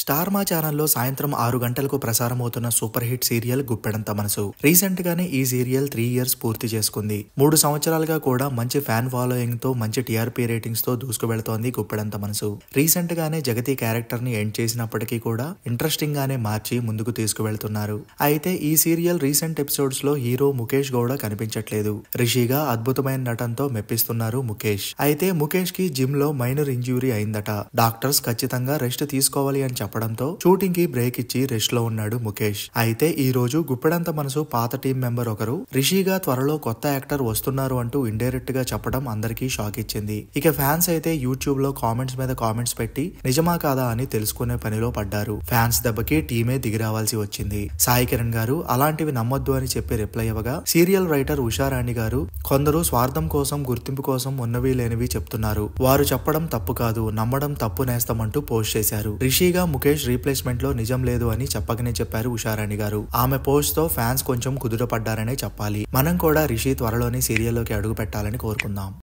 star మా ఛానల్లో సాయంత్రం ఆరు గంటలకు ప్రసారమవుతున్న super hit serial Guppedantha Manasu recent గానే ఈ సీరియల్ త్రీ ఇయర్స్ పూర్తి చేసుకుంది మూడు సంవత్సరాలుగా కూడా మంచి ఫ్యాన్ ఫాలోయింగ్ తో మంచి టీఆర్పీ రేటింగ్స్ తో దూసుకు వెళుతోంది గుప్పెడంత మనసు రీసెంట్ గానే జగతి క్యారెక్టర్ ని ఎండ్ చేసినప్పటికీ కూడా ఇంట్రెస్టింగ్ గానే మార్చి ముందుకు తీసుకువెళ్తున్నారు అయితే ఈ సీరియల్ రీసెంట్ ఎపిసోడ్స్ లో హీరో ముఖేష్ గౌడ కనిపించట్లేదు రిషిగా అద్భుతమైన నటనతో మెప్పిస్తున్నారు ముఖేష్ అయితే ముఖేష్ కి జిమ్ లో మైనర్ ఇంజ్యూరీ అయిందట డాక్టర్స్ ఖచ్చితంగా రెస్ట్ తీసుకోవాలి అని చెప్పడంతో షూటింగ్ కి బ్రేక్ ఇచ్చి రెస్ట్ లో ఉన్నాడు ముఖేష్ అయితే ఈ రోజు గుప్పెడంత మనసు పాత టీం మెంబర్ ఒకరు రిషిగా త్వరలో కొత్త యాక్టర్ వస్తున్నారు అంటూ ఇండైరెక్ట్ గా చెప్పడం అందరికీ షాక్ ఇచ్చింది ఇక ఫ్యాన్స్ అయితే యూట్యూబ్ లో కామెంట్స్ మీద కామెంట్స్ పెట్టి నిజమా కాదా అని తెలుసుకునే పనిలో పడ్డారు ఫ్యాన్స్ దెబ్బకి టీమే దిగిరావాల్సి వచ్చింది సాయి కిరణ్ గారు అలాంటివి నమ్మొద్దు అని చెప్పి రిప్లై ఇవ్వగా సీరియల్ రైటర్ ఉషారాణి గారు కొందరు స్వార్థం కోసం గుర్తింపు కోసం ఉన్నవి లేనివి చెప్తున్నారు వారు చెప్పడం తప్పు కాదు నమ్మడం తప్పు నేస్తామంటూ పోస్ట్ చేశారు రిషిగా ముఖేష్ రీప్లేస్మెంట్ లో నిజం లేదు అని చెప్పకనే చెప్పారు ఉషారాణి గారు ఆమె పోస్ట్ తో ఫ్యాన్స్ కొంచెం కుదుటపడ్డారనే చెప్పాలి మనం కూడా రిషి త్వరలోనే సీరియల్లోకి అడుగు పెట్టాలని కోరుకుందాం